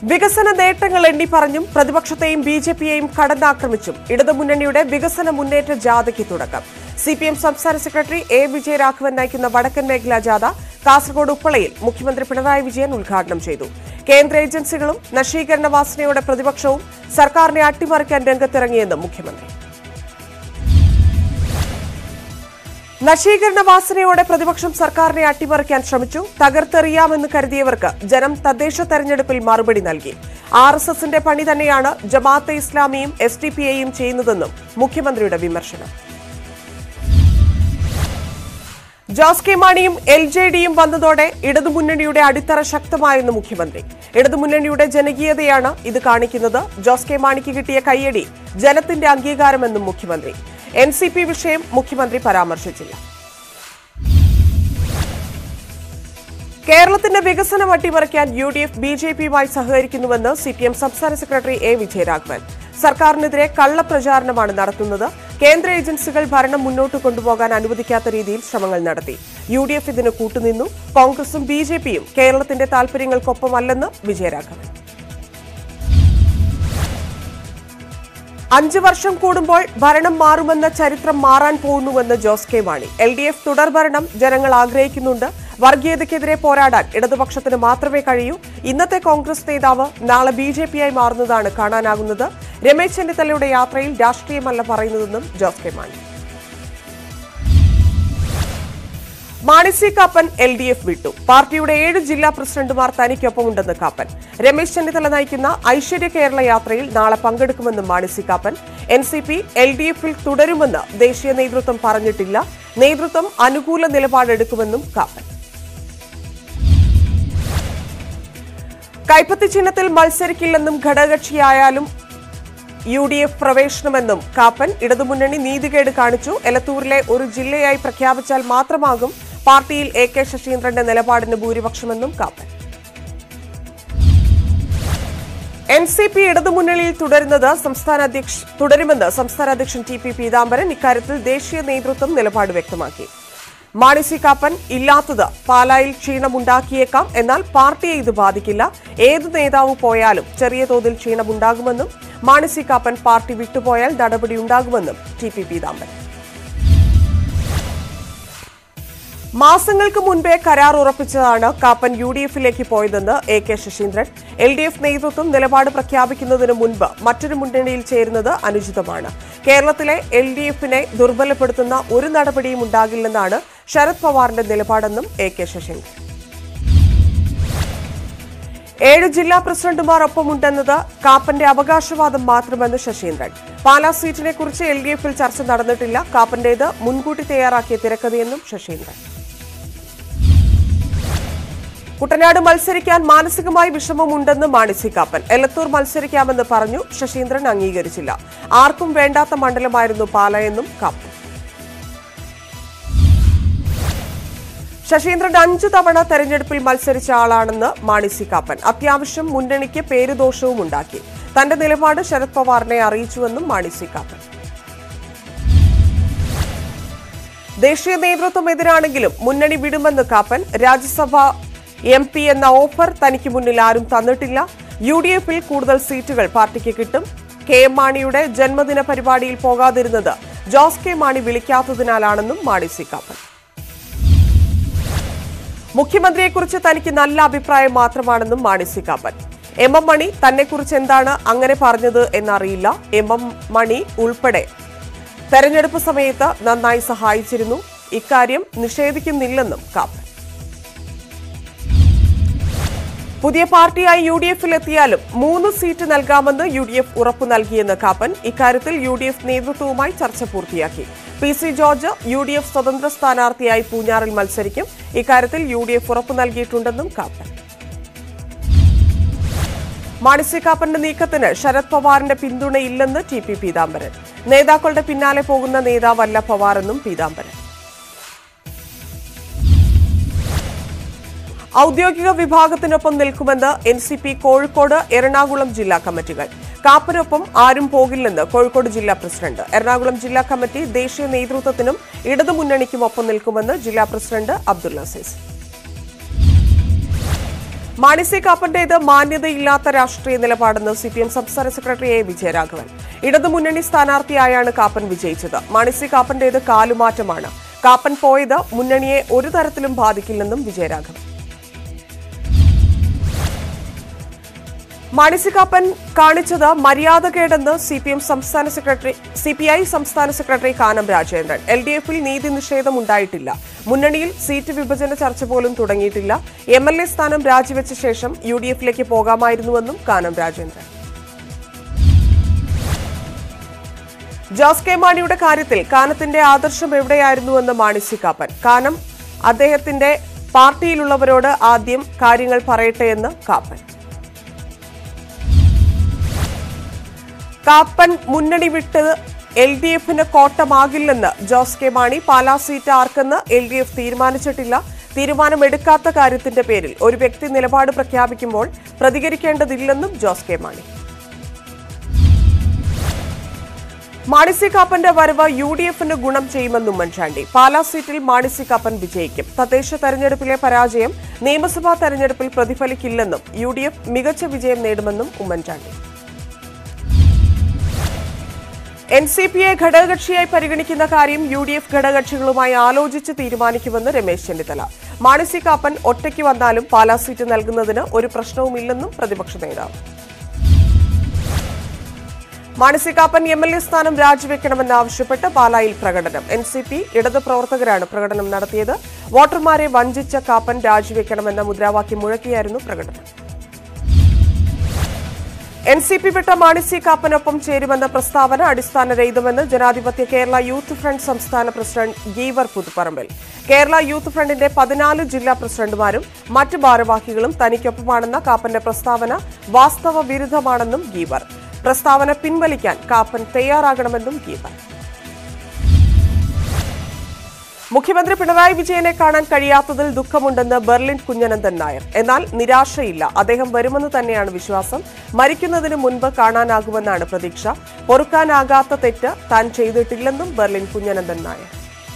വികസന നേട്ടങ്ങൾ എണ്ണി പറഞ്ഞും പ്രതിപക്ഷത്തെയും ബി ജെ പിയെയും കടന്നാക്രമിച്ചും ഇടതുമുന്നണിയുടെ വികസന മുന്നേറ്റ ജാഥയ്ക്ക് തുടക്കം സി പി എം സംസ്ഥാന സെക്രട്ടറി എ വിജയരാഘവൻ നയിക്കുന്ന വടക്കൻ മേഖലാ ജാഥ കാസർഗോഡ് ഉപ്പളയിൽ മുഖ്യമന്ത്രി പിണറായി വിജയൻ ഉദ്ഘാടനം ചെയ്തു കേന്ദ്ര ഏജൻസികളും നശീകരണ വാസനയോടെ പ്രതിപക്ഷവും സർക്കാരിനെ അട്ടിമറിക്കാൻ രംഗത്തിറങ്ങിയെന്നും മുഖ്യമന്ത്രി നശീകരണ വാസനയോടെ പ്രതിപക്ഷം സർക്കാരിനെ അട്ടിമറിക്കാൻ ശ്രമിച്ചു തകർത്തെറിയാമെന്ന് കരുതിയവർക്ക് ജനം തദ്ദേശ തെരഞ്ഞെടുപ്പിൽ മറുപടി നൽകി ആർ എസ് എസിന്റെ പണി തന്നെയാണ് ജമാഅത്തെ ഇസ്ലാമിയും എസ് ഡി പി ഐയും ചെയ്യുന്നതെന്നും മുഖ്യമന്ത്രിയുടെ വിമർശനം ജോസ് കെ മാണിയും എൽ ജെ ഡിയും വന്നതോടെ ഇടതുമുന്നണിയുടെ അടിത്തറ ശക്തമായെന്ന് മുഖ്യമന്ത്രി ഇടതുമുന്നണിയുടെ ജനകീയതയാണ് ഇത് കാണിക്കുന്നത് ജോസ് കെ മാണിക്ക് കിട്ടിയ കയ്യടി ജനത്തിന്റെ അംഗീകാരമെന്നും മുഖ്യമന്ത്രി എൻ സി പി വിഷയം മുഖ്യമന്ത്രി പരാമർശിച്ചില്ല കേരളത്തിന്റെ വികസനം അട്ടിമറിക്കാൻ U D F B J പിയുമായി സഹകരിക്കുന്നുവെന്ന് സി പി എം സംസ്ഥാന സെക്രട്ടറി എ വിജയരാഘവൻ സർക്കാരിനെതിരെ കള്ളപ്രചാരണമാണ് നടത്തുന്നത് കേന്ദ്ര ഏജൻസികൾ ഭരണം മുന്നോട്ട് കൊണ്ടുപോകാൻ അനുവദിക്കാത്ത രീതിയിൽ ശ്രമങ്ങൾ നടത്തി യു ഡി എഫ് ഇതിന് കൂട്ടുനിന്നു കോൺഗ്രസും ബി ജെ പിയും കേരളത്തിന്റെ താൽപര്യങ്ങൾക്കൊപ്പമല്ലെന്ന് വിജയരാഘവൻ അഞ്ചു വർഷം കൂടുമ്പോൾ ഭരണം മാറുമെന്ന ചരിത്രം മാറാൻ പോകുന്നുവെന്ന് Jose K Mani L D F തുടർഭരണം ജനങ്ങൾ ആഗ്രഹിക്കുന്നുണ്ട് വർഗീയതയ്ക്കെതിരെ പോരാടാൻ ഇടതുപക്ഷത്തിന് മാത്രമേ കഴിയൂ ഇന്നത്തെ കോൺഗ്രസ് നേതാവ് നാളെ ബി ജെ പിയായി മാറുന്നതാണ് കാണാനാകുന്നത് രമേശ് ചെന്നിത്തലയുടെ യാത്രയിൽ രാഷ്ട്രീയമല്ല പറയുന്നതെന്നും Jose K Mani Mani C Kappan L D F വിട്ടു പാർട്ടിയുടെ ഏഴ് ജില്ലാ പ്രസിഡന്റുമാർ തനിക്കൊപ്പമുണ്ടെന്ന് കാപ്പൻ രമേശ് ചെന്നിത്തല നയിക്കുന്ന ഐശ്വര്യ കേരള യാത്രയിൽ നാളെ പങ്കെടുക്കുമെന്നും Mani C Kappan N C P L D എഫിൽ തുടരുമെന്ന് ദേശീയ നേതൃത്വം പറഞ്ഞിട്ടില്ല നേതൃത്വം അനുകൂല നിലപാടെടുക്കുമെന്നും കാപ്പൻ കൈപ്പത്തി ചിഹ്നത്തിൽ മത്സരിക്കില്ലെന്നും ഘടകകക്ഷിയായാലും യു ഡി എഫ് പ്രവേശനമെന്നും കാപ്പൻ ഇടതുമുന്നണി നീതികേട് കാണിച്ചു എലത്തൂരിലെ ഒരു ജില്ലയായി പ്രഖ്യാപിച്ചാൽ മാത്രമാകും പാർട്ടിയിൽ എ കെ ശശീന്ദ്രന്റെ നിലപാടിന് ഭൂരിപക്ഷമെന്നും കാപ്പൻ എൻ സി പി ഇടതുമുന്നണിയിൽ തുടരുന്നത് സംസ്ഥാന അധ്യക്ഷ തുടരുമെന്ന് സംസ്ഥാന അധ്യക്ഷൻ ടി പി പീതാംബരൻ ഇക്കാര്യത്തിൽ ദേശീയ നേതൃത്വം നിലപാട് വ്യക്തമാക്കി മാണി സി കാപ്പൻ ഇല്ലാത്തത് പാലായിൽ ക്ഷീണമുണ്ടാക്കിയേക്കാം എന്നാൽ പാർട്ടിയെ ഇത് ബാധിക്കില്ല ഏത് നേതാവ് പോയാലും ചെറിയ തോതിൽ ക്ഷീണമുണ്ടാകുമെന്നും മാണി സി കാപ്പൻ പാർട്ടി വിട്ടുപോയാൽ നടപടിയുണ്ടാകുമെന്നും ടി പി പീതാംബരൻ മാസങ്ങൾക്ക് മുൻപേ കരാർ ഉറപ്പിച്ചതാണ് കാപ്പൻ യു ഡി എഫിലേക്ക് പോയതെന്ന് A K Saseendran L D F നേതൃത്വം നിലപാട് പ്രഖ്യാപിക്കുന്നതിന് മുൻപ് മറ്റൊരു മുന്നണിയിൽ ചേരുന്നത് അനുചിതമാണ് കേരളത്തിലെ എൽ ഡി എഫിനെ ദുർബലപ്പെടുത്തുന്ന ഒരു നടപടിയും ഉണ്ടാകില്ലെന്നാണ് ശരത് പവാറിന്റെ നിലപാടെന്നും എ കെ ശശീന്ദ്രൻ ഏഴ് ജില്ലാ പ്രസിഡന്റുമാർ ഒപ്പമുണ്ടെന്നത് കാപ്പന്റെ അവകാശവാദം മാത്രമെന്ന് ശശീന്ദ്രൻ പാലാ സീറ്റിനെ കുറിച്ച് എൽ ഡി എഫിൽ ചർച്ച നടന്നിട്ടില്ല കാപ്പന്റേത് മുൻകൂട്ടി തയ്യാറാക്കിയ തിരക്കഥയെന്നും ശശീന്ദ്രൻ കുട്ടനാട് മത്സരിക്കാൻ മാനസികമായി വിഷമമുണ്ടെന്ന് മാണി സി കാപ്പൻ എലത്തൂർ മത്സരിക്കാമെന്ന് പറഞ്ഞു ശശീന്ദ്രൻ അംഗീകരിച്ചില്ല ആർക്കും വേണ്ടാത്ത മണ്ഡലമായിരുന്നു പാല എന്നും കാപ്പൻ ശശീന്ദ്രൻ അഞ്ചു തവണ തെരഞ്ഞെടുപ്പിൽ മത്സരിച്ച ആളാണെന്ന് മാണി സി കാപ്പൻ അത്യാവശ്യം മുന്നണിക്ക് പേരുദോഷവും ഉണ്ടാക്കി തന്റെ നിലപാട് ശരത് പവാറിനെ അറിയിച്ചുവെന്നും മാണി സി കാപ്പൻ ദേശീയ നേതൃത്വം എതിരാണെങ്കിലും മുന്നണി വിടുമെന്ന് കാപ്പൻ രാജ്യസഭ എം പി എന്ന ഓഫർ തനിക്ക് മുന്നിൽ ആരും തന്നിട്ടില്ല യു ഡി എഫിൽ കൂടുതൽ സീറ്റുകൾ പാർട്ടിക്ക് കിട്ടും കെ എം മാണിയുടെ ജന്മദിന പരിപാടിയിൽ പോകാതിരുന്നത് ജോസ് കെ മാണി വിളിക്കാത്തതിനാലാണെന്നും മാണി സി കാപ്പൻ മുഖ്യമന്ത്രിയെക്കുറിച്ച് തനിക്ക് നല്ല അഭിപ്രായം മാത്രമാണെന്നും Mani C Kappan M M Mani തന്നെക്കുറിച്ച് എന്താണ് അങ്ങനെ പറഞ്ഞത് എന്നറിയില്ല എം എം മണി ഉൾപ്പെടെ തെരഞ്ഞെടുപ്പ് സമയത്ത് നന്നായി സഹായിച്ചിരുന്നു ഇക്കാര്യം നിഷേധിക്കുന്നില്ലെന്നും കാപ്പൻ പുതിയ പാർട്ടിയായി യു ഡി എഫിൽ എത്തിയാലും മൂന്ന് സീറ്റ് നൽകാമെന്ന് യു ഡി എഫ് ഉറപ്പു നൽകിയെന്ന് കാപ്പൻ ഇക്കാര്യത്തിൽ യു ഡി എഫ് നേതൃത്വവുമായി ചർച്ച പൂർത്തിയാക്കി P C George U D F സ്വതന്ത്ര സ്ഥാനാർത്ഥിയായി പൂഞ്ഞാറിൽ മത്സരിക്കും ഇക്കാര്യത്തിൽ യു ഡി എഫ് ഉറപ്പു നൽകിയിട്ടുണ്ടെന്നും കാപ്പൻ മാണി സി കാപ്പന്റെ നീക്കത്തിന് ശരത് പവാറിന്റെ പിന്തുണയില്ലെന്ന് ടി പി പീതാംബരൻ നേതാക്കളുടെ പിന്നാലെ പോകുന്ന നേതാവല്ല പവാറെന്നും പീതാംബരൻ ഔദ്യോഗിക വിഭാഗത്തിനൊപ്പം നിൽക്കുമെന്ന് N C P Kozhikode Ernakulam ജില്ലാ കമ്മിറ്റികൾ കാപ്പനൊപ്പം ആരും പോകില്ലെന്ന് കോഴിക്കോട് ജില്ലാ പ്രസിഡന്റ് എറണാകുളം ജില്ലാ കമ്മിറ്റി ദേശീയ നേതൃത്വത്തിനും ഇടതുമുന്നണിക്കും ഒപ്പം നിൽക്കുമെന്ന് ജില്ലാ പ്രസിഡന്റ് അബ്ദുൽ അസീസ് മാണി സി കാപ്പന്റേത് മാന്യതയില്ലാത്ത രാഷ്ട്രീയ നിലപാടെന്ന് സി പി എം സംസ്ഥാന സെക്രട്ടറി എ വിജയരാഘവൻ ഇടതുമുന്നണി സ്ഥാനാർത്ഥിയായാണ് കാപ്പൻ വിജയിച്ചത് മാണി സി കാപ്പന്റേത് കാലുമാറ്റമാണ് കാപ്പൻ പോയത് മുന്നണിയെ ഒരു തരത്തിലും ബാധിക്കില്ലെന്നും വിജയരാഘവൻ മാണി സി കാപ്പൻ കാണിച്ചത് മര്യാദകേടെന്ന് സി പി എം സംസ്ഥാന സെക്രട്ടറി സി പി ഐ സംസ്ഥാന secretary Kanam Rajendran L D എഫിൽ നീതി നിഷേധം ഉണ്ടായിട്ടില്ല മുന്നണിയിൽ സീറ്റ് വിഭജന ചർച്ച പോലും തുടങ്ങിയിട്ടില്ല എം എൽ എ സ്ഥാനം രാജിവെച്ച ശേഷം യു ഡി എഫിലേക്ക് പോകാമായിരുന്നുവെന്നും കാനം രാജേന്ദ്രൻ ജോസ് കെ മാണിയുടെ കാര്യത്തിൽ കാനത്തിന്റെ ആദർശം എവിടെയായിരുന്നുവെന്ന് മാണി സി കാപ്പൻ കാനം അദ്ദേഹത്തിന്റെ പാർട്ടിയിലുള്ളവരോട് ആദ്യം കാര്യങ്ങൾ പറയട്ടെ എന്ന് കാപ്പൻ കാപ്പൻ മുന്നണി വിട്ട് എൽ ഡി എഫിന് കോട്ടമാകില്ലെന്ന് ജോസ് കെ മാണി പാലാ സീറ്റ് ആർക്കെന്ന് എൽ ഡി എഫ് തീരുമാനിച്ചിട്ടില്ല തീരുമാനമെടുക്കാത്ത കാര്യത്തിന്റെ പേരിൽ ഒരു വ്യക്തി നിലപാട് പ്രഖ്യാപിക്കുമ്പോൾ പ്രതികരിക്കേണ്ടതില്ലെന്നും ജോസ് കെ മാണി മാണി സി കാപ്പന്റെ വരവ് യു ഡി എഫിന് ഗുണം ചെയ്യുമെന്ന് ഉമ്മൻചാണ്ടി പാലാ സീറ്റിൽ മാണി സി കാപ്പൻ വിജയിക്കും തദ്ദേശ തെരഞ്ഞെടുപ്പിലെ പരാജയം നിയമസഭാ തെരഞ്ഞെടുപ്പിൽ പ്രതിഫലിക്കില്ലെന്നും യു ഡി എഫ് മികച്ച വിജയം നേടുമെന്നും ഉമ്മൻചാണ്ടി എൻ സി പിയെ ഘടകകക്ഷിയായി പരിഗണിക്കുന്ന കാര്യം യു ഡി എഫ് ഘടകകക്ഷികളുമായി ആലോചിച്ച് തീരുമാനിക്കുമെന്ന് രമേശ് ചെന്നിത്തല മാണി സി കാപ്പൻ ഒറ്റയ്ക്ക് വന്നാലും പാലാ സീറ്റ് നൽകുന്നതിന് ഒരു പ്രശ്നവുമില്ലെന്നും പ്രതിപക്ഷ നേതാവ് Mani C Kappan M L A സ്ഥാനം രാജിവെക്കണമെന്നാവശ്യപ്പെട്ട് പാലായിൽ പ്രകടനം എൻ സി പി ഇടത് പ്രവർത്തകരാണ് പ്രകടനം നടത്തിയത് വോട്ടർമാരെ വഞ്ചിച്ച കാപ്പൻ രാജിവെക്കണമെന്ന മുദ്രാവാക്യം മുഴക്കിയായിരുന്നു പ്രകടനം എൻ സി പി വിട്ട മാണി സി കാപ്പനൊപ്പം ചേരുമെന്ന പ്രസ്താവന അടിസ്ഥാനരഹിതമെന്ന് ജനാധിപത്യ കേരള യൂത്ത് ഫ്രണ്ട് സംസ്ഥാന പ്രസിഡന്റ് ഗീവർ പുതുപ്പറമ്പിൽ കേരള യൂത്ത് ഫ്രണ്ടിന്റെ പതിനാല് ജില്ലാ പ്രസിഡന്റുമാരും മറ്റ് ഭാരവാഹികളും തനിക്കൊപ്പമാണെന്ന കാപ്പന്റെ പ്രസ്താവന വാസ്തവ വിരുദ്ധമാണെന്നും ഗീവർ പ്രസ്താവന പിൻവലിക്കാൻ കാപ്പൻ തയ്യാറാകണമെന്നും ഗീവർ മുഖ്യമന്ത്രി പിണറായി വിജയനെ കാണാൻ കഴിയാത്തതിൽ ദുഃഖമുണ്ടെന്ന് ബെർലിൻ കുഞ്ഞനന്ദൻ നായർ എന്നാൽ നിരാശയില്ല അദ്ദേഹം വരുമെന്ന് തന്നെയാണ് വിശ്വാസം മരിക്കുന്നതിന് മുൻപ് കാണാനാകുമെന്നാണ് പ്രതീക്ഷ പൊറുക്കാനാകാത്ത തെറ്റ് താൻ ചെയ്തിട്ടില്ലെന്നും ബെർലിൻ കുഞ്ഞനന്ദൻ നായർ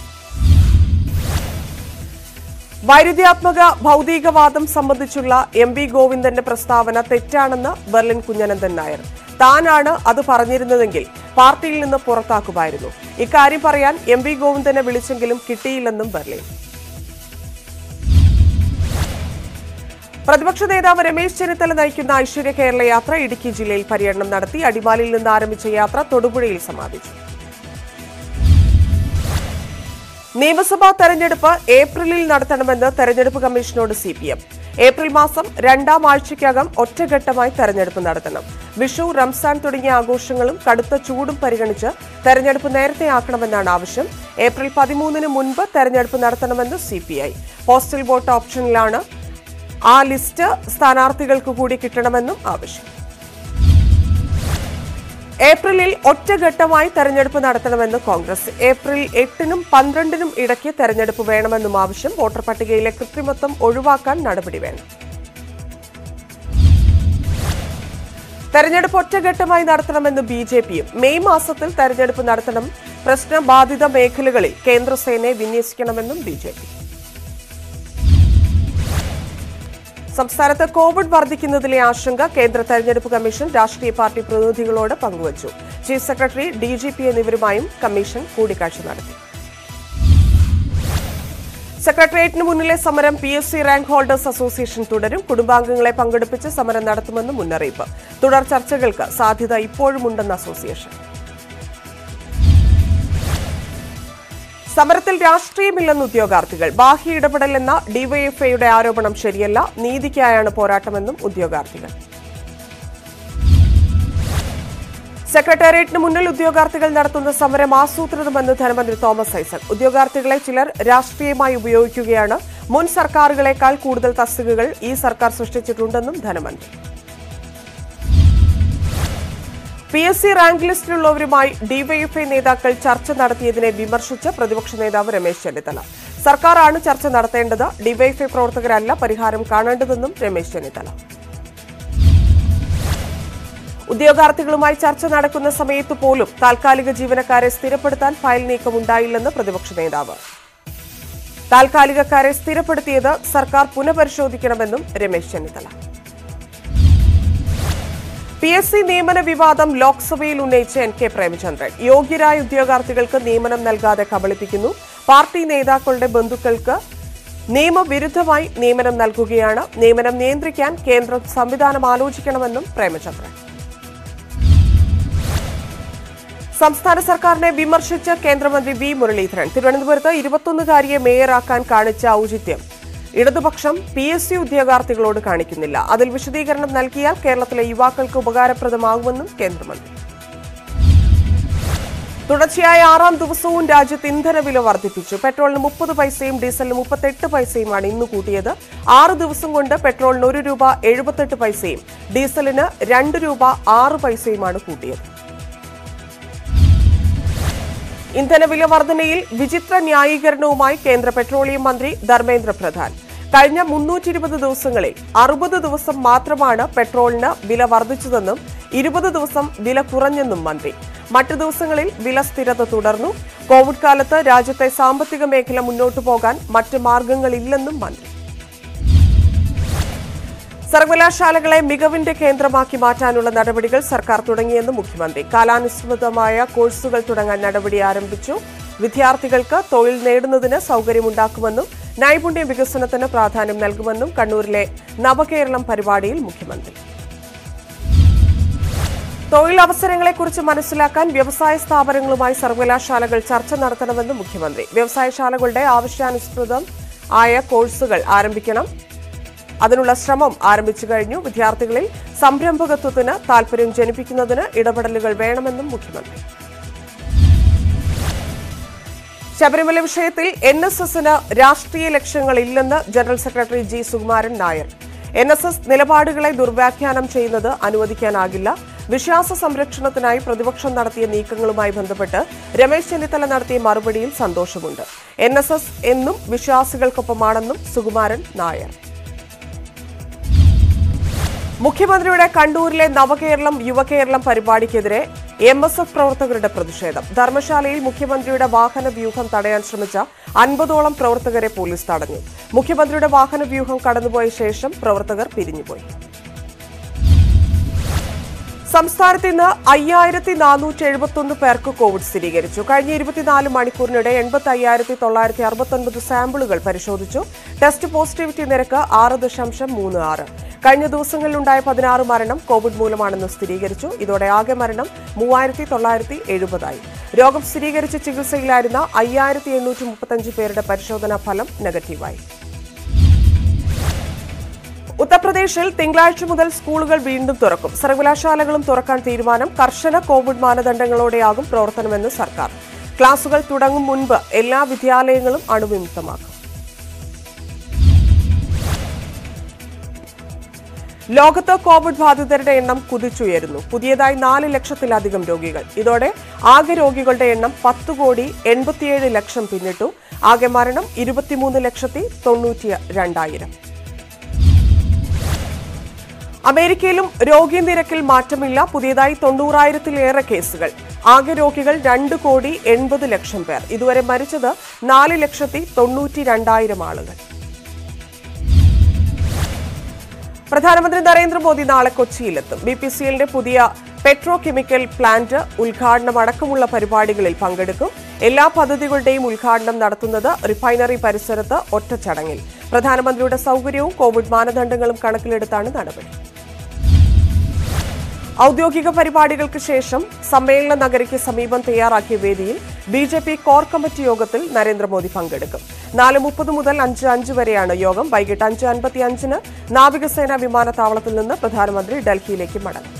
വൈരുദ്ധ്യാത്മക ഭൗതികവാദം സംബന്ധിച്ചുള്ള എം വി ഗോവിന്ദന്റെ പ്രസ്താവന തെറ്റാണെന്ന് ബെർലിൻ കുഞ്ഞനന്ദൻ നായർ താനാണ് അത് പറഞ്ഞിരുന്നതെങ്കിൽ പാർട്ടിയിൽ നിന്ന് പുറത്താക്കുമായിരുന്നു ഇക്കാര്യം പറയാൻ എം വി ഗോവിന്ദനെ വിളിച്ചെങ്കിലും കിട്ടിയില്ലെന്നും ബെർലിൻ പ്രതിപക്ഷ നേതാവ് രമേശ് ചെന്നിത്തല നയിക്കുന്ന ഐശ്വര്യ കേരള യാത്ര ഇടുക്കി ജില്ലയിൽ പര്യടനം നടത്തി അടിമാലിയിൽ നിന്ന് ആരംഭിച്ച യാത്ര തൊടുപുഴയിൽ സമാപിച്ചു നിയമസഭാ തെരഞ്ഞെടുപ്പ് ഏപ്രിലിൽ നടത്തണമെന്ന് തെരഞ്ഞെടുപ്പ് കമ്മീഷനോട് സി പി എം ഏപ്രിൽ മാസം രണ്ടാം ആഴ്ചയ്ക്കകം ഒറ്റഘട്ടമായി തെരഞ്ഞെടുപ്പ് നടത്തണം വിഷു റംസാൻ തുടങ്ങിയ ആഘോഷങ്ങളും കടുത്ത ചൂടും പരിഗണിച്ച് തെരഞ്ഞെടുപ്പ് നേരത്തെയാക്കണമെന്നാണ് ആവശ്യം ഏപ്രിൽ പതിമൂന്നിന് മുൻപ് തെരഞ്ഞെടുപ്പ് നടത്തണമെന്ന് C P I postal vote ഓപ്ഷനിലാണ് ആ ലിസ്റ്റ് സ്ഥാനാർത്ഥികൾക്ക് കൂടി കിട്ടണമെന്നും ആവശ്യം ഏപ്രിലിൽ ഒറ്റഘട്ടമായി തെരഞ്ഞെടുപ്പ് നടത്തണമെന്ന് കോൺഗ്രസ് ഏപ്രിൽ എട്ടിനും പന്ത്രണ്ടിനും ഇടയ്ക്ക് തെരഞ്ഞെടുപ്പ് വേണമെന്നും ആവശ്യം വോട്ടർ പട്ടികയിലെ കൃത്രിമത്വം ഒഴിവാക്കാൻ നടപടി വേണം തെരഞ്ഞെടുപ്പ് ഒറ്റഘട്ടമായി നടത്തണമെന്ന് ബി ജെ പിയും മെയ് മാസത്തിൽ തെരഞ്ഞെടുപ്പ് നടത്തണം പ്രശ്നബാധിത മേഖലകളിൽ കേന്ദ്രസേനയെ വിന്യസിക്കണമെന്നും ബി ജെ പി സംസ്ഥാനത്ത് കോവിഡ് വർദ്ധിക്കുന്നതിലെ ആശങ്ക കേന്ദ്ര തെരഞ്ഞെടുപ്പ് കമ്മീഷൻ രാഷ്ട്രീയ പാർട്ടി പ്രതിനിധികളോട് പങ്കുവച്ചു chief secretary D G P എന്നിവരുമായും കമ്മീഷൻ കൂടിക്കാഴ്ച നടത്തി സെക്രട്ടേറിയറ്റിന് മുന്നിലെ സമരം P S C rank holders association തുടരും കുടുംബാംഗങ്ങളെ പങ്കെടുപ്പിച്ച് സമരം നടത്തുമെന്ന് മുന്നറിയിപ്പ് തുടർ ചർച്ചകൾക്ക് സാധ്യത ഇപ്പോഴുമുണ്ടെന്ന് അസോസിയേഷൻ സമരത്തിൽ രാഷ്ട്രീയമില്ലെന്ന് ഉദ്യോഗാർത്ഥികൾ ബാഹ്യ ഇടപെടലെന്ന ഡിവൈഎഫ്ഐയുടെ ആരോപണം ശരിയല്ല നീതിക്കായാണ് പോരാട്ടമെന്നും ഉദ്യോഗാർത്ഥികൾ സെക്രട്ടേറിയറ്റിന് മുന്നിൽ ഉദ്യോഗാർത്ഥികൾ നടത്തുന്ന സമരം ആസൂത്രിതമെന്ന് ധനമന്ത്രി തോമസ് ഐസക് ഉദ്യോഗാർത്ഥികളെ ചിലർ രാഷ്ട്രീയമായി ഉപയോഗിക്കുകയാണ് മുൻ സർക്കാരുകളെക്കാൾ കൂടുതൽ തസ്തികകൾ ഈ സർക്കാർ സൃഷ്ടിച്ചിട്ടുണ്ടെന്നും ധനമന്ത്രി പി എസ് സി റാങ്ക് ലിസ്റ്റിലുള്ളവരുമായി ഡിവൈഎഫ്ഐ നേതാക്കൾ ചർച്ച നടത്തിയതിനെ വിമർശിച്ച് പ്രതിപക്ഷ നേതാവ് രമേശ് ചെന്നിത്തല സർക്കാരാണ് ചർച്ച നടത്തേണ്ടത് ഡിവൈഎഫ്ഐ പ്രവർത്തകരല്ല പരിഹാരം കാണേണ്ടതെന്നും രമേശ് ചെന്നിത്തല ഉദ്യോഗാർത്ഥികളുമായി ചർച്ച നടക്കുന്ന സമയത്ത് പോലും താൽക്കാലിക ജീവനക്കാരെ സ്ഥിരപ്പെടുത്താൻ ഫയൽ നീക്കം ഉണ്ടായില്ലെന്ന് പ്രതിപക്ഷ നേതാവ് താൽക്കാലികക്കാരെ സ്ഥിരപ്പെടുത്തിയത് സർക്കാർ പുനഃപരിശോധിക്കണമെന്നും Ramesh Chennithala P S C നിയമന വിവാദം ലോക്സഭയിൽ ഉന്നയിച്ച് എൻ കെ പ്രേമചന്ദ്രൻ യോഗ്യരായ ഉദ്യോഗാർത്ഥികൾക്ക് നിയമനം നൽകാതെ കബളിപ്പിക്കുന്നു പാർട്ടി നേതാക്കളുടെ ബന്ധുക്കൾക്ക് നിയമവിരുദ്ധമായി നിയമനം നൽകുകയാണ് നിയമനം നിയന്ത്രിക്കാൻ കേന്ദ്രം സംവിധാനം ആലോചിക്കണമെന്നും പ്രേമചന്ദ്രൻ സംസ്ഥാന സർക്കാരിനെ വിമർശിച്ച കേന്ദ്രമന്ത്രി വി മുരളീധരൻ തിരുവനന്തപുരത്ത് ഇരുപത്തൊന്നുകാരിയെ മേയറാക്കാൻ കാണിച്ച ഔചിത്യം ഇടതുപക്ഷം പി എസ് സി ഉദ്യോഗാർത്ഥികളോട് കാണിക്കുന്നില്ല അതിൽ വിശദീകരണം നൽകിയാൽ കേരളത്തിലെ യുവാക്കൾക്ക് ഉപകാരപ്രദമാകുമെന്നും കേന്ദ്രമന്ത്രി തുടർച്ചയായ ആറാം ദിവസവും രാജ്യത്ത് ഇന്ധനവില വർദ്ധിപ്പിച്ചു പെട്രോളിന് മുപ്പത് പൈസയും ഡീസലിന് മുപ്പത്തെട്ട് പൈസയുമാണ് ഇന്ന് കൂട്ടിയത് ആറ് ദിവസം കൊണ്ട് പെട്രോളിന് ഒരു രൂപ എഴുപത്തെട്ട് പൈസയും ഡീസലിന് രണ്ട് രൂപ ആറ് പൈസയുമാണ് കൂട്ടിയത് ഇന്ധനവില വർധനയിൽ വിചിത്ര ന്യായീകരണവുമായി കേന്ദ്ര പെട്രോളിയം മന്ത്രി ധർമ്മേന്ദ്ര പ്രധാൻ കഴിഞ്ഞ മുന്നൂറ്റി ഇരുപത് ദിവസങ്ങളിൽ അറുപത് ദിവസം മാത്രമാണ് പെട്രോളിന് വില വർദ്ധിച്ചതെന്നും ഇരുപത് ദിവസം വില കുറഞ്ഞെന്നും മന്ത്രി മറ്റു ദിവസങ്ങളിൽ വില സ്ഥിരത തുടർന്നു കോവിഡ് കാലത്ത് രാജ്യത്തെ സാമ്പത്തിക മേഖല മുന്നോട്ടു പോകാൻ മറ്റ് മാർഗങ്ങളില്ലെന്നും മന്ത്രി സർവകലാശാലകളെ മികവിന്റെ കേന്ദ്രമാക്കി മാറ്റാനുള്ള നടപടികൾ സർക്കാർ തുടങ്ങിയെന്ന് മുഖ്യമന്ത്രി കാലാനുസൃതമായ കോഴ്സുകൾ തുടങ്ങാൻ നടപടി ആരംഭിച്ചു വിദ്യാർത്ഥികൾക്ക് തൊഴിൽ നേടുന്നതിന് സൗകര്യമുണ്ടാക്കുമെന്നും നൈപുണ്യ വികസനത്തിന് പ്രാധാന്യം നൽകുമെന്നും കണ്ണൂരിലെ നവകേരളം പരിപാടിയിൽ മുഖ്യമന്ത്രി തൊഴിലവസരങ്ങളെക്കുറിച്ച് മനസ്സിലാക്കാൻ വ്യവസായ സ്ഥാപനങ്ങളുമായി സർവകലാശാലകൾ ചർച്ച നടത്തണമെന്ന് മുഖ്യമന്ത്രി വ്യവസായശാലകളുടെ ആവശ്യാനുസൃതം ആയ കോഴ്സുകൾ ആരംഭിക്കണം അതിനുള്ള ശ്രമം ആരംഭിച്ചു കഴിഞ്ഞു വിദ്യാർത്ഥികളിൽ സംരംഭകത്വത്തിന് താൽപര്യം ജനിപ്പിക്കുന്നതിന് ഇടപെടലുകൾ വേണമെന്നും മുഖ്യമന്ത്രി ശബരിമല വിഷയത്തിൽ എൻ എസ് എസിന് രാഷ്ട്രീയ ലക്ഷ്യങ്ങളില്ലെന്ന് general secretary G Sukumaran Nair N S S നിലപാടുകളെ ദുർവ്യാഖ്യാനം ചെയ്യുന്നത് അനുവദിക്കാനാകില്ല വിശ്വാസ സംരക്ഷണത്തിനായി പ്രതിപക്ഷം നടത്തിയ നീക്കങ്ങളുമായി ബന്ധപ്പെട്ട് രമേശ് ചെന്നിത്തല നടത്തിയ മറുപടിയിൽ സന്തോഷമുണ്ട് എൻ എസ് എസ് എന്നും വിശ്വാസികൾക്കൊപ്പമാണെന്നും സുകുമാരൻ നായർ മുഖ്യമന്ത്രിയുടെ കണ്ണൂരിലെ നവകേരളം യുവകേരളം പരിപാടിക്കെതിരെ എം എസ് എഫ് പ്രവർത്തകരുടെ പ്രതിഷേധം ധർമ്മശാലയിൽ മുഖ്യമന്ത്രിയുടെ വാഹന വ്യൂഹം തടയാൻ ശ്രമിച്ച അൻപതോളം പ്രവർത്തകരെ പോലീസ് തടഞ്ഞു മുഖ്യമന്ത്രിയുടെ വാഹന വ്യൂഹം കടന്നുപോയ ശേഷം പ്രവർത്തകർ പിരിഞ്ഞുപോയി സംസ്ഥാനത്ത് ഇന്ന് അയ്യായിരത്തി നാനൂറ്റി എഴുപത്തൊന്ന് പേർക്ക് കോവിഡ് സ്ഥിരീകരിച്ചു കഴിഞ്ഞ ഇരുപത്തിനാല് മണിക്കൂറിനിടെ എൺപത്തി അയ്യായിരത്തി തൊള്ളായിരത്തി അറുപത്തൊൻപത് സാമ്പിളുകൾ പരിശോധിച്ചു ടെസ്റ്റ് പോസിറ്റിവിറ്റി നിരക്ക് ആറ് ദശാംശം മൂന്ന് ആറ് കഴിഞ്ഞ ദിവസങ്ങളിലുണ്ടായ പതിനാറ് മരണം കോവിഡ് മൂലമാണെന്ന് സ്ഥിരീകരിച്ചു ഇതോടെ ആകെ മരണം മൂവായിരത്തി തൊള്ളായിരത്തി എഴുപതായി രോഗം സ്ഥിരീകരിച്ച് ചികിത്സയിലായിരുന്ന അയ്യായിരത്തി എണ്ണൂറ്റി മുപ്പത്തഞ്ച് പേരുടെ പരിശോധനാ ഫലം നെഗറ്റീവായി ഉത്തർപ്രദേശിൽ തിങ്കളാഴ്ച മുതൽ സ്കൂളുകൾ വീണ്ടും തുറക്കും സർവകലാശാലകളും തുറക്കാൻ തീരുമാനം കർശന കോവിഡ് മാനദണ്ഡങ്ങളോടെയാകും പ്രവർത്തനമെന്ന് സർക്കാർ ക്ലാസുകൾ തുടങ്ങും മുൻപ് എല്ലാ വിദ്യാലയങ്ങളും അണുവിമുക്തമാക്കും ലോകത്ത് കോവിഡ് ബാധിതരുടെ എണ്ണം കുതിച്ചുയരുന്നു പുതിയതായി നാല് ലക്ഷത്തിലധികം രോഗികൾ ഇതോടെ ആകെ രോഗികളുടെ എണ്ണം പത്ത് കോടി എൺപത്തിയേഴ് ലക്ഷം പിന്നിട്ടു ആകെ മരണം ഇരുപത്തിമൂന്ന് ലക്ഷത്തി തൊണ്ണൂറ്റി രണ്ടായിരം അമേരിക്കയിലും രോഗി നിരക്കിൽ മാറ്റമില്ല പുതിയതായി തൊണ്ണൂറായിരത്തിലേറെ കേസുകൾ ആകെ രോഗികൾ രണ്ട് കോടി എൺപത് ലക്ഷം പേർ ഇതുവരെ മരിച്ചത് നാല് ലക്ഷത്തി തൊണ്ണൂറ്റി രണ്ടായിരം ആളുകൾ പ്രധാനമന്ത്രി നരേന്ദ്രമോദി നാളെ കൊച്ചിയിലെത്തും ബി പി സി എല്ലിന്റെ പുതിയ പെട്രോ കെമിക്കൽ പ്ലാന്റ് ഉദ്ഘാടനം അടക്കമുള്ള പരിപാടികളിൽ പങ്കെടുക്കും എല്ലാ പദ്ധതികളുടെയും ഉദ്ഘാടനം നടത്തുന്നത് റിഫൈനറി പരിസരത്ത് ഒറ്റ ചടങ്ങിൽ പ്രധാനമന്ത്രിയുടെ സൗകര്യവും കോവിഡ് മാനദണ്ഡങ്ങളും കണക്കിലെടുത്താണ് നടപടി ഔദ്യോഗിക പരിപാടികൾക്ക് ശേഷം സമ്മേളന നഗരിക്ക് സമീപം തയ്യാറാക്കിയ വേദിയിൽ B J P core committee യോഗത്തിൽ നരേന്ദ്രമോദി പങ്കെടുക്കും നാല് മുപ്പത് മുതൽ അഞ്ച് അഞ്ച് വരെയാണ് യോഗം വൈകിട്ട് അഞ്ച് അൻപത്തി അഞ്ചിന് നാവികസേന വിമാനത്താവളത്തിൽ നിന്ന് പ്രധാനമന്ത്രി ഡൽഹിയിലേക്ക് മടങ്ങും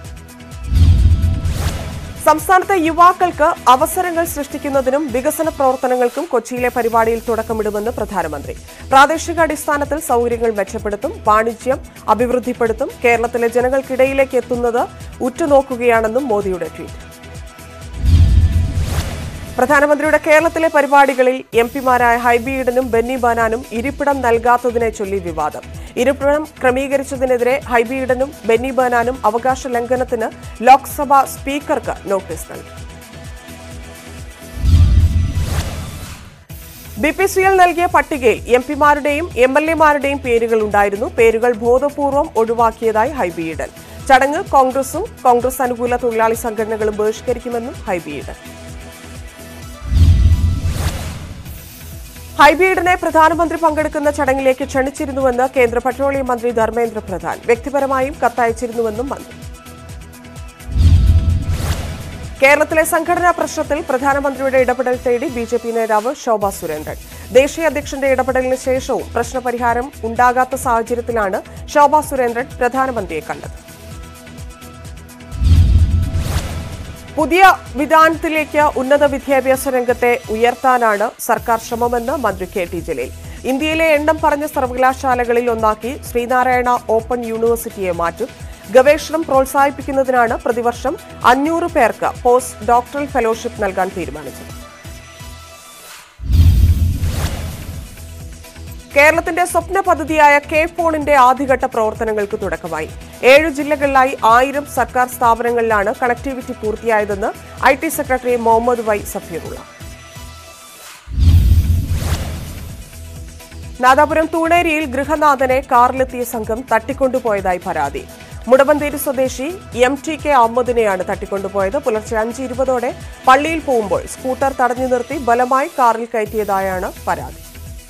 സംസ്ഥാനത്തെ യുവാക്കൾക്ക് അവസരങ്ങൾ സൃഷ്ടിക്കുന്നതിനും വികസന പ്രവർത്തനങ്ങൾക്കും കൊച്ചിയിലെ പരിപാടിയിൽ തുടക്കമിടുമെന്ന് പ്രധാനമന്ത്രി പ്രാദേശികാടിസ്ഥാനത്തിൽ സൗകര്യങ്ങൾ മെച്ചപ്പെടുത്തും വാണിജ്യം അഭിവൃദ്ധിപ്പെടുത്തും കേരളത്തിലെ ജനങ്ങൾക്കിടയിലേക്ക് എത്തുന്നത് ഉറ്റുനോക്കുകയാണെന്നും മോദിയുടെ ട്വീറ്റ് പ്രധാനമന്ത്രിയുടെ കേരളത്തിലെ പരിപാടികളിൽ എം പിമാരായ ഹൈബി ഈഡനും ബെന്നി ബാനാനും ഇരിപ്പിടം നൽകാത്തതിനെ ചൊല്ലി വിവാദം ഇരിപ്പിടം ക്രമീകരിച്ചതിനെതിരെ ഹൈബി ഈഡനും ബെന്നി ബാനാനും അവകാശ ലംഘനത്തിന് ലോക്സഭാ സ്പീക്കർക്ക് നോട്ടീസ് നൽകി ബി പി സി എൽ നൽകിയ പട്ടികയിൽ എം പിമാരുടെയും എം എൽ എമാരുടെയും പേരുകൾ ഉണ്ടായിരുന്നു പേരുകൾ ബോധപൂർവം ഒഴിവാക്കിയതായി ഹൈബി ഈഡൻ ചടങ്ങ് കോൺഗ്രസും കോൺഗ്രസ് അനുകൂല തൊഴിലാളി സംഘടനകളും ബഹിഷ്കരിക്കുമെന്നും ഹൈബി ഈഡൻ ഹൈബീഡിനെ പ്രധാനമന്ത്രി പങ്കെടുക്കുന്ന ചടങ്ങിലേക്ക് ക്ഷണിച്ചിരുന്നുവെന്ന് കേന്ദ്ര പെട്രോളിയം മന്ത്രി ധർമ്മേന്ദ്ര പ്രധാൻ വ്യക്തിപരമായും കത്തയച്ചിരുന്നുവെന്നും മന്ത്രി കേരളത്തിലെ സംഘടനാ പ്രശ്നത്തിൽ പ്രധാനമന്ത്രിയുടെ ഇടപെടൽ തേടി ബി ജെ പി നേതാവ് ശോഭ സുരേന്ദ്രൻ ദേശീയ അധ്യക്ഷന്റെ ഇടപെടലിന് ശേഷവും പ്രശ്നപരിഹാരം ഉണ്ടാകാത്ത സാഹചര്യത്തിലാണ് ശോഭ സുരേന്ദ്രൻ പ്രധാനമന്ത്രിയെ കണ്ടത് പുതിയ വിധാനത്തിലേക്ക് ഉന്നത വിദ്യാഭ്യാസ രംഗത്തെ ഉയർത്താനാണ് സർക്കാർ ശ്രമമെന്ന് മന്ത്രി കെ ടി ജലീൽ ഇന്ത്യയിലെ എണ്ണം പറഞ്ഞ സർവകലാശാലകളിൽ ഒന്നാക്കി ശ്രീനാരായണ ഓപ്പൺ യൂണിവേഴ്സിറ്റിയെ മാറ്റും ഗവേഷണം പ്രോത്സാഹിപ്പിക്കുന്നതിനാണ് പ്രതിവർഷം അഞ്ഞൂറ് പേർക്ക് പോസ്റ്റ് ഡോക്ടറൽ ഫെലോഷിപ്പ് നൽകാൻ തീരുമാനിച്ചത് കേരളത്തിന്റെ സ്വപ്ന പദ്ധതിയായ കെ ഫോണിന്റെ ആദ്യഘട്ട പ്രവർത്തനങ്ങൾക്ക് തുടക്കമായി ഏഴ് ജില്ലകളിലായി ആയിരം സർക്കാർ സ്ഥാപനങ്ങളിലാണ് കണക്ടിവിറ്റി പൂർത്തിയായതെന്ന് I T secretary Muhammad Y Safirulla Nadapuram തൂണേരിയിൽ ഗൃഹനാഥനെ കാറിലെത്തിയ സംഘം തട്ടിക്കൊണ്ടുപോയതായി പരാതി മുടവന്തേരി സ്വദേശി എം ടി കെ അഹമ്മദിനെയാണ് തട്ടിക്കൊണ്ടുപോയത് പുലർച്ചെ അഞ്ച് ഇരുപതോടെ പള്ളിയിൽ പോകുമ്പോൾ സ്കൂട്ടർ തടഞ്ഞു നിർത്തി ബലമായി കാറിൽ കയറ്റിയതായാണ് പരാതി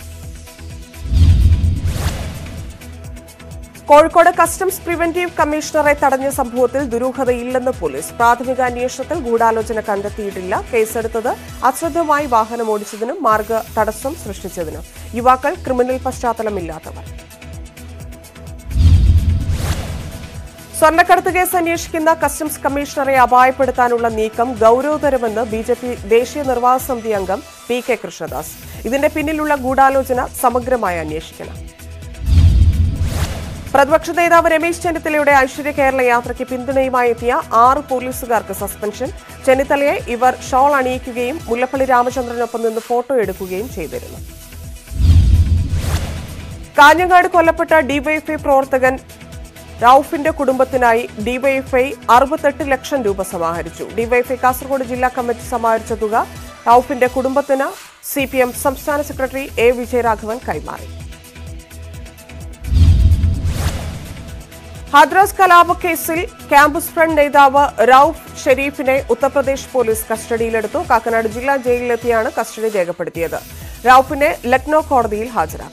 കോഴിക്കോട് കസ്റ്റംസ് പ്രിവന്റീവ് കമ്മീഷണറെ തടഞ്ഞ സംഭവത്തിൽ ദുരൂഹതയില്ലെന്ന് പോലീസ് പ്രാഥമിക അന്വേഷണത്തിൽ ഗൂഢാലോചന കണ്ടെത്തിയിട്ടില്ല കേസെടുത്തത് അശ്രദ്ധമായി വാഹനം ഓടിച്ചതിനും മാർഗ തടസ്സം സൃഷ്ടിച്ചതിനും യുവാക്കൾ ക്രിമിനൽ പശ്ചാത്തലമില്ലാത്തവർ സ്വർണ്ണക്കടത്ത് കേസ് അന്വേഷിക്കുന്ന കസ്റ്റംസ് കമ്മീഷണറെ അപായപ്പെടുത്താനുള്ള നീക്കം ഗൌരവതരമെന്ന് ബി ജെ പി ദേശീയ നിർവാഹക സമിതി അംഗം പി കെ കൃഷ്ണദാസ് ഇതിന്റെ പിന്നിലുള്ള ഗൂഢാലോചന സമഗ്രമായി അന്വേഷിക്കണം പ്രതിപക്ഷ നേതാവ് രമേശ് ചെന്നിത്തലയുടെ ഐശ്വര്യ കേരള യാത്രയ്ക്ക് പിന്തുണയുമായി എത്തിയ ആറ് പോലീസുകാർക്ക് സസ്പെൻഷൻ ചെന്നിത്തലയെ ഇവർ ഷോൾ അണിയിക്കുകയും മുല്ലപ്പള്ളി രാമചന്ദ്രനൊപ്പം നിന്ന് ഫോട്ടോ എടുക്കുകയും ചെയ്തിരുന്നു കാഞ്ഞങ്ങാട് കൊല്ലപ്പെട്ട ഡിവൈഎഫ്ഐ പ്രവർത്തകൻ റൌഫിന്റെ കുടുംബത്തിനായി ഡിവൈഎഫ്ഐ അറുപത്തെട്ട് ലക്ഷം രൂപ സമാഹരിച്ചു ഡിവൈഎഫ്ഐ കാസർഗോഡ് ജില്ലാ കമ്മിറ്റി സമാഹരിച്ച തുക റൌഫിന്റെ കുടുംബത്തിന് സി സംസ്ഥാന സെക്രട്ടറി എ വിജയരാഘവൻ കൈമാറി ഹദ്രാസ് കലാപക്കേസിൽ ക്യാമ്പസ് ഫ്രണ്ട് നേതാവ് റൌഫ് ഷെരീഫിനെ ഉത്തർപ്രദേശ് പോലീസ് കസ്റ്റഡിയിലെടുത്തു കാക്കനാട് ജില്ലാ ജയിലിലെത്തിയാണ് കസ്റ്റഡി രേഖപ്പെടുത്തിയത് റൌഫിനെ ലക്നൌ കോടതിയിൽ ഹാജരാക്കും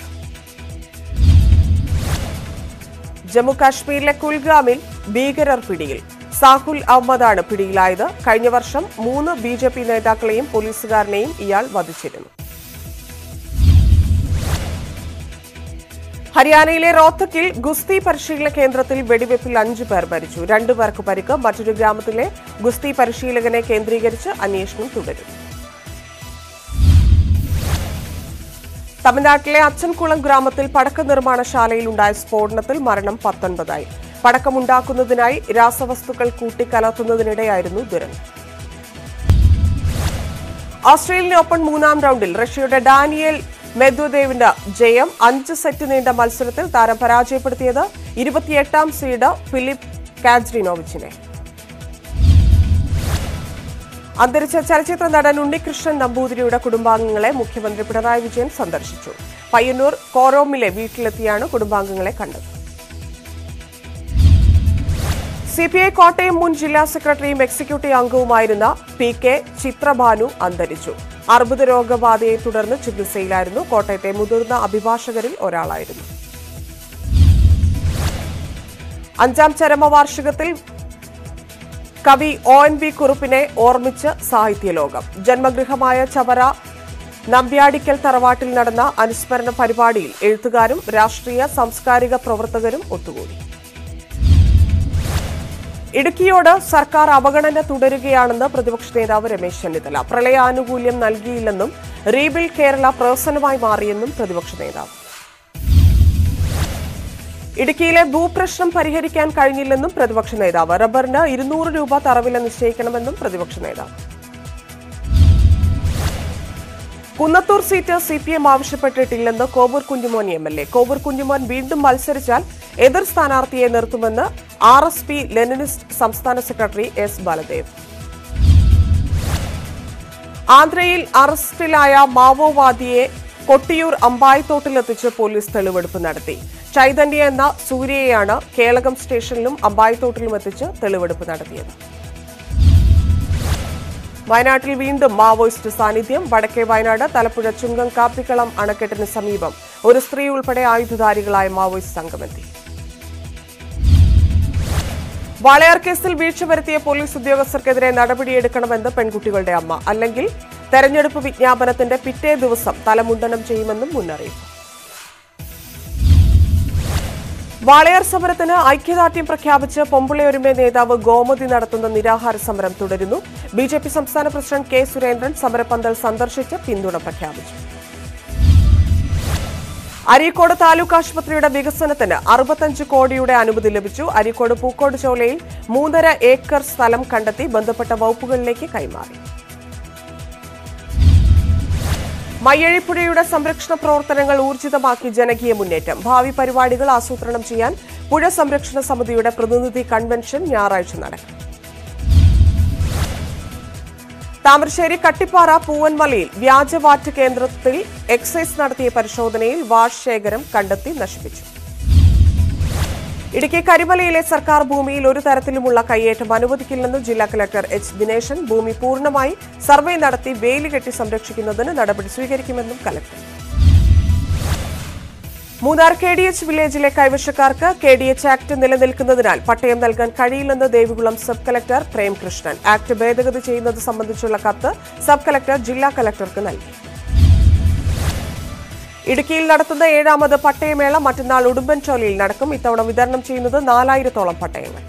ജമ്മു കാശ്മീരിലെ കുൽഗാമിൽ ഭീകരർ പിടിയിൽ സാഹുൽ അഹമ്മദാണ് പിടിയിലായത് കഴിഞ്ഞ വർഷം മൂന്ന് ബി ജെ പി നേതാക്കളെയും പോലീസുകാരനെയും ഇയാൾ വധിച്ചിരുന്നു ഹരിയാനയിലെ റോത്തക്കിൽ ഗുസ്തി പരിശീലന കേന്ദ്രത്തിൽ വെടിവെപ്പിൽ അഞ്ചു പേർ മരിച്ചു രണ്ടു പേർക്ക് പരിക്ക് മറ്റൊരു ഗ്രാമത്തിലെ ഗുസ്തി പരിശീലകനെ കേന്ദ്രീകരിച്ച് അന്വേഷണം തുടരും തമിഴ്നാട്ടിലെ അച്ചൻകുളം ഗ്രാമത്തിൽ പടക്ക നിർമ്മാണശാലയിൽ ഉണ്ടായ സ്ഫോടനത്തിൽ മരണം പത്തൊൻപതായി പടക്കമുണ്ടാക്കുന്നതിനായി രാസവസ്തുക്കൾ കൂട്ടിക്കലർത്തുന്നതിനിടെയായിരുന്നു ദുരന്തം ഓസ്ട്രേലിയൻ ഓപ്പൺ മൂന്നാം റൗണ്ടിൽ റഷ്യയുടെ ഡാനിയൽ മെദ്വദേവിന്റെ ജയം അഞ്ച് സെറ്റ് നീണ്ട മത്സരത്തിൽ താരം പരാജയപ്പെടുത്തിയത് ഇരുപത്തിയെട്ടാം സീഡ് ഫിലിപ്പ് കാജ്രിനോവിച്ചിനെ അന്തരിച്ച ചലച്ചിത്ര നടൻ ഉണ്ണികൃഷ്ണൻ നമ്പൂതിരിയുടെ കുടുംബാംഗങ്ങളെ മുഖ്യമന്ത്രി പിണറായി വിജയൻ സന്ദർശിച്ചു പയ്യന്നൂർ കോറോമിലെ വീട്ടിലെത്തിയാണ് കുടുംബാംഗങ്ങളെ കണ്ടത് സി പി ഐ കോട്ടയം മുൻ ജില്ലാ സെക്രട്ടറിയും എക്സിക്യൂട്ടീവ് അംഗവുമായിരുന്ന പി കെ ചിത്രഭാനു അന്തരിച്ചു അർബുദ രോഗബാധയെ തുടർന്ന് ചികിത്സയിലായിരുന്നു കോട്ടയത്തെ മുതിർന്ന അഭിഭാഷകരിൽ ഒരാളായിരുന്നു അഞ്ചാം ചരമവാർഷികത്തിൽ കവി ഒ എൻ വി കുറുപ്പിനെ ഓർമ്മിച്ച് സാഹിത്യലോകം ജന്മഗൃഹമായ ചവറ നമ്പ്യാടിക്കൽ തറവാട്ടിൽ നടന്ന അനുസ്മരണ പരിപാടിയിൽ എഴുത്തുകാരും രാഷ്ട്രീയ സാംസ്കാരിക പ്രവർത്തകരും ഒത്തുകൂടി ഇടുക്കിയോട് സർക്കാർ അവഗണന തുടരുകയാണെന്ന് പ്രതിപക്ഷ നേതാവ് രമേശ് ചെന്നിത്തല പ്രളയാനുകൂല്യം നൽകിയില്ലെന്നും റീബിൽഡ് കേരള പ്രഹസനമായി മാറിയെന്നും പ്രതിപക്ഷ നേതാവ് ഇടുക്കിയിലെ ഭൂപ്രശ്നം പരിഹരിക്കാൻ കഴിഞ്ഞില്ലെന്നും പ്രതിപക്ഷ നേതാവ് റബ്ബറിന് ഇരുന്നൂറ് രൂപ തറവില നിശ്ചയിക്കണമെന്നും പ്രതിപക്ഷ നേതാവ് Kunnathur seat C P M ആവശ്യപ്പെട്ടിട്ടില്ലെന്ന് Kovoor Kunjumon M L A Kovoor Kunjumon വീണ്ടും മത്സരിച്ചാൽ എതിർ സ്ഥാനാർത്ഥിയെ നിർത്തുമെന്ന് ആർ എസ് പി ലെനിനിസ്റ്റ് സംസ്ഥാന സെക്രട്ടറി എസ് ബാലദേവ് ആന്ധ്രയിൽ അറസ്റ്റിലായ മാവോവാദിയെ കൊട്ടിയൂർ അമ്പായത്തോട്ടിലെത്തിച്ച് പോലീസ് തെളിവെടുപ്പ് നടത്തി ചൈതന്യ എന്ന സൂര്യയെയാണ് കേളകം സ്റ്റേഷനിലും അമ്പായത്തോട്ടിലും എത്തിച്ച് തെളിവെടുപ്പ് നടത്തിയത് വയനാട്ടിൽ വീണ്ടും മാവോയിസ്റ്റ് സാന്നിധ്യം വടക്കേ വയനാട് തലപ്പുഴ ചുങ്കം കാപ്പിക്കളം അണക്കെട്ടിന് സമീപം ഒരു സ്ത്രീ ഉൾപ്പെടെ ആയുധധാരികളായ മാവോയിസ്റ്റ് സംഘമെത്തി വാളയാർ കേസിൽ വീഴ്ച വരുത്തിയ പോലീസ് ഉദ്യോഗസ്ഥർക്കെതിരെ നടപടിയെടുക്കണമെന്ന് പെൺകുട്ടികളുടെ അമ്മ അല്ലെങ്കിൽ തെരഞ്ഞെടുപ്പ് വിജ്ഞാപനത്തിന്റെ പിറ്റേ ദിവസം തലമുണ്ടനം ചെയ്യുമെന്നും മുന്നറിയിപ്പ് വാളയാർ സമരത്തിന് ഐക്യദാർഢ്യം പ്രഖ്യാപിച്ച് പൊമ്പുളയൊരുമെ നേതാവ് ഗോമതി നടത്തുന്ന നിരാഹാര സമരം തുടരുന്നു ബി ജെ പി സംസ്ഥാന പ്രസിഡന്റ് കെ സുരേന്ദ്രൻ സമരപന്തൽ സന്ദർശിച്ച് പിന്തുണ പ്രഖ്യാപിച്ചു അരീക്കോട് താലൂക്ക് ആശുപത്രിയുടെ വികസനത്തിന് അറുപത്തഞ്ച് കോടിയുടെ അനുമതി ലഭിച്ചു അരീക്കോട് പൂക്കോട് ചോലയിൽ മൂന്നര ഏക്കർ സ്ഥലം കണ്ടെത്തി ബന്ധപ്പെട്ട വകുപ്പുകളിലേക്ക് കൈമാറി മയ്യഴിപ്പുഴയുടെ സംരക്ഷണ പ്രവർത്തനങ്ങൾ ഊർജിതമാക്കി ജനകീയ മുന്നേറ്റം ഭാവി പരിപാടികൾ ആസൂത്രണം ചെയ്യാൻ പുഴ സംരക്ഷണ സമിതിയുടെ പ്രതിനിധി കൺവെൻഷൻ ഞായറാഴ്ച നടക്കും താമരശ്ശേരി കട്ടിപ്പാറ പൂവൻമലയിൽ വ്യാജവാറ്റ് കേന്ദ്രത്തിൽ എക്സൈസ് നടത്തിയ പരിശോധനയിൽ വാഷ് ശേഖരം കണ്ടെത്തി നശിപ്പിച്ചു ഇടുക്കി കരിമലയിലെ സർക്കാർ ഭൂമിയിൽ ഒരു തരത്തിലുമുള്ള കയ്യേറ്റം അനുവദിക്കില്ലെന്ന് ജില്ലാ കലക്ടർ എച്ച് ദിനേശൻ ഭൂമി പൂർണ്ണമായി സർവേ നടത്തി വേലി കെട്ടി സംരക്ഷിക്കുന്നതിന് നടപടി സ്വീകരിക്കുമെന്നും collector Munnar K D H വില്ലേജിലെ കൈവശക്കാർക്ക് കെ ഡി എച്ച് ആക്ട് നിലനിൽക്കുന്നതിനാൽ പട്ടയം നൽകാൻ കഴിയില്ലെന്ന് Devikulam sub collector Premkrishnan act ഭേദഗതി ചെയ്യുന്നത് സംബന്ധിച്ചുള്ള കത്ത് സബ് കലക്ടർ ജില്ലാ കലക്ടർക്ക് നൽകി ഇടുക്കിയിൽ നടത്തുന്ന ഏഴാമത് പട്ടയമേള മറ്റന്നാൾ ഉടുമ്പൻചോലയിൽ നടക്കും ഇത്തവണ വിതരണം ചെയ്യുന്നത് നാലായിരത്തോളം പട്ടയങ്ങൾ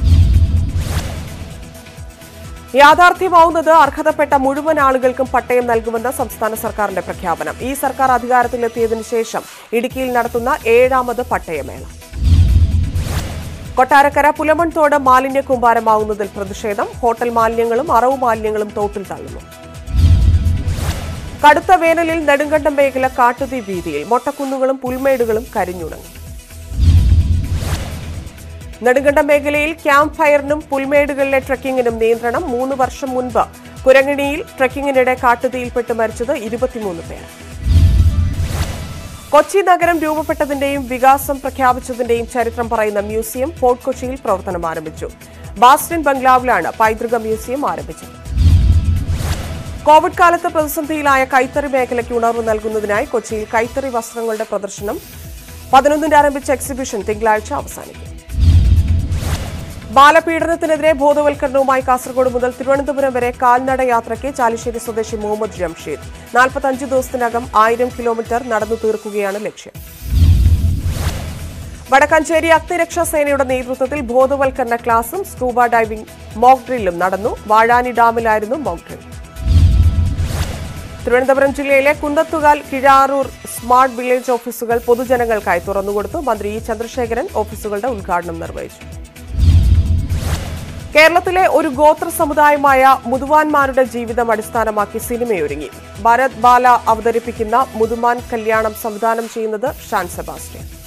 യാഥാർത്ഥ്യമാവുന്നത് അർഹതപ്പെട്ട മുഴുവൻ ആളുകൾക്കും പട്ടയം നൽകുമെന്ന സംസ്ഥാന സർക്കാരിന്റെ പ്രഖ്യാപനം ഈ സർക്കാർ അധികാരത്തിലെത്തിയതിനു ശേഷം ഇടുക്കിയിൽ നടത്തുന്ന ഏഴാമത് പട്ടയമേള കൊട്ടാരക്കര പുലമൺതോട് മാലിന്യ കൂമ്പാരമാവുന്നതിൽ പ്രതിഷേധം ഹോട്ടൽ മാലിന്യങ്ങളും അറവ് മാലിന്യങ്ങളും തോട്ടിൽ തള്ളുന്നു കടുത്ത വേനലിൽ നെടുങ്കണ്ടം മേഖല കാട്ടുതീ വീതിയിൽ മൊട്ടക്കുന്നുകളും പുൽമേടുകളും കരിഞ്ഞുണങ്ങി നെടുങ്കണ്ടം മേഖലയിൽ ക്യാമ്പ് ഫയറിനും പുൽമേടുകളിലെ ട്രക്കിങ്ങിനും നിയന്ത്രണം മൂന്ന് വർഷം മുൻപ് കുരങ്ങിണിയിൽ ട്രക്കിങ്ങിനിടെ കാട്ടുതീയിൽപ്പെട്ട് മരിച്ചത് ഇരുപത്തിമൂന്ന് പേർ കൊച്ചി നഗരം രൂപപ്പെട്ടതിന്റെയും വികാസം പ്രഖ്യാപിച്ചതിന്റെയും ചരിത്രം പറയുന്ന മ്യൂസിയം ഫോർട്ട് കൊച്ചിയിൽ പ്രവർത്തനം ആരംഭിച്ചു ബാസ്റ്റിൻ ബംഗ്ലാവിലാണ് പൈതൃക മ്യൂസിയം ആരംഭിച്ചത് കോവിഡ് കാലത്ത് പ്രതിസന്ധിയിലായ കൈത്തറി മേഖലയ്ക്ക് ഉണർവ് നൽകുന്നതിനായി കൊച്ചിയിൽ കൈത്തറി വസ്ത്രങ്ങളുടെ പ്രദർശനം പതിനൊന്നിന് ആരംഭിച്ച എക്സിബിഷൻ തിങ്കളാഴ്ച അവസാനിക്കും ബാലപീഡനത്തിനെതിരെ ബോധവൽക്കരണവുമായി കാസർഗോഡ് മുതൽ തിരുവനന്തപുരം വരെ കാൽനട യാത്രയ്ക്ക് ചാലിശ്ശേരി സ്വദേശി മുഹമ്മദ് ജംഷീദ് നാൽപ്പത്തഞ്ച് ദിവസത്തിനകം ആയിരം കിലോമീറ്റർ നടന്നു തീർക്കുകയാണ് ലക്ഷ്യം വടക്കാഞ്ചേരി അഗ്നിരക്ഷാ സേനയുടെ നേതൃത്വത്തിൽ ബോധവൽക്കരണ ക്ലാസും സ്കൂബ ഡൈവിംഗ് മോക്ക് ഡ്രില്ലും നടന്നു വാഴാനി ഡാമിലായിരുന്നു മോക്ക് ഡ്രിൽ തിരുവനന്തപുരം ജില്ലയിലെ കുന്നത്തുകാൽ കിഴാറൂർ സ്മാർട്ട് വില്ലേജ് ഓഫീസുകൾ പൊതുജനങ്ങൾക്കായി തുറന്നുകൊടുത്തു മന്ത്രി ഇ ചന്ദ്രശേഖരൻ ഓഫീസുകളുടെ ഉദ്ഘാടനം നിർവഹിച്ചു കേരളത്തിലെ ഒരു ഗോത്ര സമുദായമായ മുതുവാന്മാരുടെ ജീവിതം അടിസ്ഥാനമാക്കി സിനിമയൊരുങ്ങി ഭരത് ബാല അവതരിപ്പിക്കുന്ന മുതുമാൻ കല്യാണം സംവിധാനം ചെയ്യുന്നത് ഷാൻ സെബാസ്റ്റ്യൻ